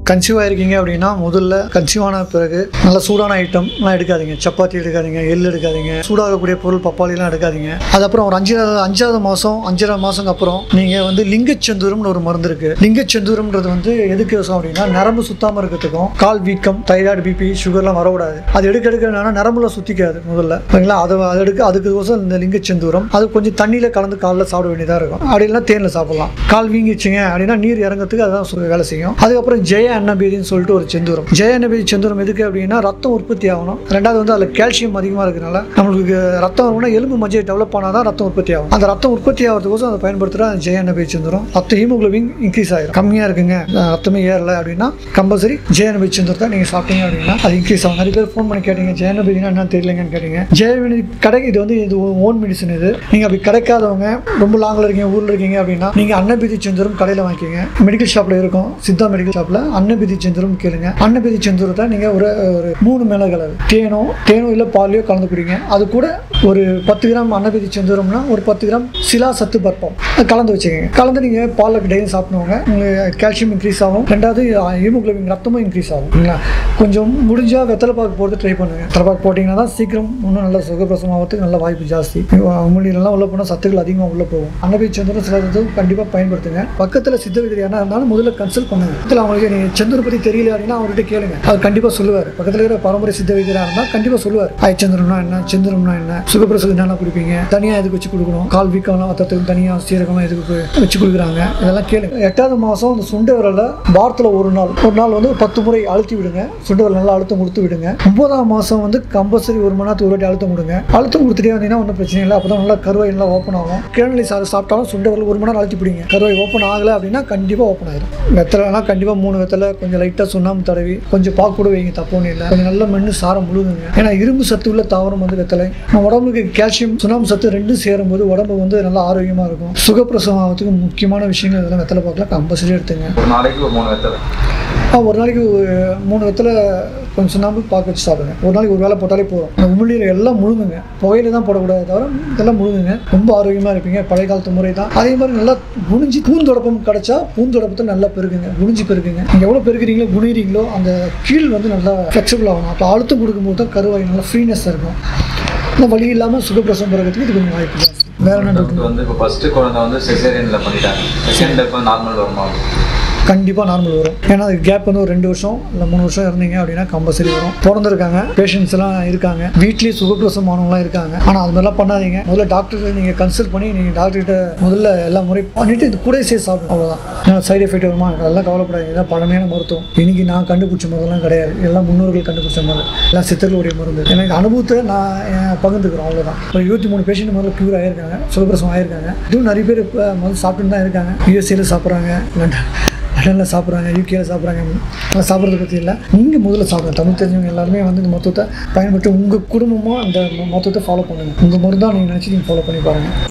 Conceive ஆயிருக்கீங்க அப்படின்னா முதல்ல conceive ஆன பிறகு நல்ல சூடான ஐட்டம் எல்லாம் எடுக்காதீங்க சப்பாத்தி எடுக்காதீங்க எள் எடுக்காதீங்க சூடாகக்கூடிய பொருள் பப்பாளிலாம் எடுக்காதீங்க அதுக்கப்புறம் ஒரு அஞ்சாவது அஞ்சாவது மாதம் அஞ்சாவது மாதம் அப்புறம் நீங்கள் வந்து லிங்கச்செந்தூரம்னு ஒரு மருந்து இருக்கு லிங்கச்செந்தூரம்ன்றது வந்து எதுக்கு யூஸ் அப்படின்னா நரம்பு சுத்தாமல் இருக்கிறதுக்கும் கால் வீக்கம் தைராய்டு பிபி சுகர்லாம் வரக்கூடாது அது எடுக்க எடுக்க என்னன்னா நரம்புல சுத்திக்காது முதல்ல ஓகேங்களா அதை அதை எடுக்க அதுக்கோசம் இந்த லிங்கச்செந்தூரம் அது கொஞ்சம் தண்ணியில் கலந்து காலில் சாப்பிட வேண்டியதாக இருக்கும் அப்படி இல்லைன்னா தேனில் சாப்பிடலாம் கால் வீங்கிச்சிங்க அப்படின்னா நீர் இறங்கிறதுக்கு அதான் சு- வேலை செய்யும் அதுக்கப்புறம் ஜெய அன்னபீதின்னு சொல்லிட்டு ஒரு செந்தூரம் ஜெய அன்னபீதி செந்தூரம் எதுக்கு அப்படின்னா ரத்தம் உற்பத்தி ஆகணும் ரெண்டாவது வந்து அதில் கால்சியம் அதிகமாக இருக்கிறனால நம்மளுக்கு ரத்தம் வரணும்னா எலும்பு மஜ்ஜை டெவலப் ஆனால் தான் ரத்தம் உற்பத்தி ஆகும் அந்த ரத்தம் உற்பத்தி ஆகிறதுக்கோசம் அதை பயன்படுத்துகிற அந்த ஜெய அன்னபீதி செந்தூரம் ரத்த ஹீமோகுளோபின் இன்க்ரீஸ் ஆகிடும் கம்மியாக இருக்குங்க அஹ் ரத்தமே ஏறல அப்படின்னா கம்பல்சரி ஜெய அன்னபீதி செந்தூரத்தை நீங்கள் சாப்பிட்டீங்க அப்படின்னா அது இன்க்ரீஸ் ஆகும் நிறைய பேர் ஃபோன் பண்ணி கேட்டீங்க ஜெய அன்னபீதினா என்னன்னு தெரியலங்கன்னு கேட்டீங்க ஜெயவினி கடை இது வந்து இது ஓன் மெடிசன் இது நீங்கள் அப்படி கிடைக்காதவங்க ரொம்ப லாங்கில் இருக்கீங்க ஊரில் இருக்கீங்க அப்படின்னா நீங்கள் அன்னபீதி செந்தூரம் கடையில் வாங்கிக்கோங்க மெடிக்கல் ஷாப்பில் இருக்கும் சித்தா மெடிக்கல் ஷாப்பில் அன்னபீதி செந்தூரம் கேளுங்க அன்னபீதி செந்தூரத்தை நீங்கள் ஒரு ஒரு மூணு மிளகு அளவு தேனோ தேனோ இல்லை பாலையோ கலந்து குடிங்க அது கூட ஒரு பத்து கிராம் அன்னபீதி செந்தூரம்னா ஒரு பத்து கிராம் சிலா சத்து பற்பம் அது கலந்து வச்சுக்கோங்க கலந்து நீங்கள் பாலில் டெய்லி சாப்பிடுவாங்க உங்களுக்கு கால்சியம் இன்க்ரீஸ் ஆகும் ரெண்டாவது ஹீமோகுளோபின் ரத்தமும் இன்க்ரீஸ் ஆகும் சரிங்களா கொஞ்சம் முடிஞ்சால் வெத்தலை பாக்கு போட்டு ட்ரை பண்ணுங்கள் வெத்தலை பாக்கு போட்டிங்கன்னா தான் சீக்கிரம் இன்னும் நல்ல சுகப்பிரசவம் ஆகிறதுக்கு நல்ல வாய்ப்பு ஜாஸ்தி உமிழ்நீரெல்லாம் உள்ள போனால் சத்துக்கள் அதிகமாக உள்ள போகும் அன்னபீதி செந்தூரம் சில இது கண்டிப்பாக பயன்படுத்துங்க பக்கத்தில் சித்த வைத்தியர் யாரா இருந்தாலும் முதல்ல கன்சல்ட் பண்ணுங்க இதில் அவங்களுக்கு நீங்கள் செந்தூர் பற்றி தெரியல அப்படின்னா அவர்கிட்ட கேளுங்க அவர் கண்டிப்பாக சொல்லுவார் பக்கத்தில் இருக்கிற பரம்பரை சித்த வைத்தியராக இருந்தால் கண்டிப்பாக சொல்லுவார் ஆய்ச்சந்திரம்னா என்ன செந்தூரம்னா என்ன சுகப்பிரசவம் என்னென்ன குடிப்பீங்க தனியாக எதுக்கு வச்சு கொடுக்கணும் கால் வீக்கம்லாம் வத்தத்துக்கு தனியாக சீரகமாக எதுக்கு வச்சு கொடுக்குறாங்க இதெல்லாம் கேளுங்க எட்டாவது மாதம் அந்த சுண்டை விரலை வாரத்தில் ஒரு நாள் ஒரு நாள் வந்து ஒரு பத்து முறை அழுத்தி விடுங்க சுண்டை விரல் நல்லா அழுத்தம் கொடுத்து விடுங்க ஒன்பதாம் மாதம் வந்து கம்பல்சரி ஒரு மணி நேரத்துக்கு ஒரு வாட்டி அழுத்தம் கொடுங்க அழுத்தம் கொடுத்துட்டே வந்தீங்கன்னா ஒன்றும் பிரச்சனை இல்லை அப்போ தான் நல்லா கருவாய் நல்லா ஓப்பன் ஆகும் கிழநிலை சாறு சாப்பிட்டாலும் சுண்டை விரல் ஒரு மணி நேரம் அழுத்தி பிடிங்க கருவாய் ஓப்பன் ஆகலை அப்படின்னா கண்டிப்பாக ஓப்பன் ஆயிடும் வெத்தலைனா கண்டிப்பாக மூணு வெத்தலை கொஞ்சம் லைட்டாக சுண்ணாம்பு தடவி கொஞ்சம் பாக்கு கூட வைங்க தப்பு ஒன்றும் இல்லை கொஞ்சம் நல்ல மென்று சாரம் முழுகுங்க ஏன்னா இரும்பு சத்து உள்ள தாவரம் வந்து வெத்தலை நம்ம உடம்புக்கு கால்சியம் சுண்ணாம்பு சத்து ரெண்டும் சேரும்போது உடம்பு வந்து நல்லா ஆரோக்கியமாக இருக்கும் சுகப்பிரசவம் ஆகிறதுக்கு முக்கியமான விஷயங்கள் இதெல்லாம் வெத்தலை பார்க்கலாம் கம்பல்சரி எடுத்துங்க ஒரு நாளைக்கு ஒரு மூணு வெத்தலை ஆ, ஒரு நாளைக்கு ஒரு மூணு வெத்தலை கொஞ்சம் சுண்ணாம்பு பாக்கு வச்சு சாப்பிடுங்க ஒரு நாளைக்கு ஒரு வேளை போட்டாலே போதும் அந்த உமிழ்நீர் எல்லாம் முழுங்குங்க புகையில தான் போடக்கூடாது தவிர இதெல்லாம் முழுங்குங்க ரொம்ப ஆரோக்கியமாக இருப்பீங்க பழைய காலத்து முறை தான் அதே மாதிரி நல்லா குனிஞ்சு பூந்தொடப்பம் கிடைச்சா பூந்தொடப்பத்தை நல்லா பெருக்குங்க குனிஞ்சு பெருக்குங்க நீங்கள் எவ்வளோ பெருக்கிறீங்களோ குனிறீங்களோ அந்த கீழ் வந்து நல்லா ஃப்ளெக்சிபிள் ஆகணும் அப்போ அழுத்தம் கொடுக்கும்போது தான் கருவாய் நல்லா ஃப்ரீனஸ் இருக்கும் இந்த வலி இல்லாமல் சுகப்பிரசவம் பிறகுறதுக்கு இது கொஞ்சம் வாய்ப்பு ஜாஸ்தி வேற என்ன doubt? டாக்டர் வந்து இப்போ ஃபர்ஸ்ட் குழந்தை வந்து செசேரியன்ல பண்ணிட்டாங்க செகண்ட் இப்போ நார்மல் வருமா கண்டிப்பாக நார்மல் வரும் ஏன்னா அது கேப் வந்து ஒரு ரெண்டு வருஷம் இல்லை மூணு வருஷம் இருந்தீங்க அப்படின்னா கம்பல்சரி வரும் பிறந்திருக்காங்க பேஷண்ட்ஸ் எல்லாம் இருக்காங்க வீட்லேயே சுகப்பிரசவம் ஆனவங்களாம் இருக்காங்க ஆனால் அது மாதிரிலாம் பண்ணாதீங்க முதல்ல டாக்டர் நீங்கள் கன்சல்ட் பண்ணி நீங்கள் டாக்டர்கிட்ட முதல்ல எல்லா முறை பண்ணிட்டு இது கூட சேர்த்து சாப்பிடும் அவ்வளோதான் ஏன்னா சைடு எஃபெக்ட் வருமா அதெல்லாம் கவலைப்படாதீங்க இதான் பழமையான மருத்துவம் இன்னைக்கு நான் கண்டுபிடிச்ச மருந்தெல்லாம் கிடையாது எல்லாம் முன்னோர்கள் கண்டுபிடிச்ச மருந்து எல்லாம் சித்தர்களுடைய மருந்து எனக்கு அனுபவத்தை நான் என் பகிர்ந்துக்கிறோம் அவ்வளோதான் ஒரு இருபத்தி மூணு பேஷண்ட் முதல்ல க்யூர் ஆயிருக்காங்க சுகப்பிரசவம் ஆயிருக்காங்க இதுவும் நிறைய பேர் இப்போ முதல்ல சாப்பிட்டுட்டு தான் இருக்காங்க யூஎஸ்ஏல சாப்பிட்றாங்க லண்டன் லண்டனில் சாப்பிட்றாங்க யூகேல சாப்பிட்றாங்க அதெல்லாம் சாப்பிட்றத பற்றி இல்லை நீங்கள் முதல்ல சாப்பிடுங்க தமிழ் தெரிஞ்சவங்க எல்லாருமே வந்து இந்த மருத்துவத்தை பயன்படுத்தி உங்கள் குடும்பமும் அந்த மருத்துவத்தை ஃபாலோ பண்ணுங்கள் உங்கள் மருந்தாக நீங்கள் நினச்சி நீங்கள் ஃபாலோ பண்ணி பாருங்கள்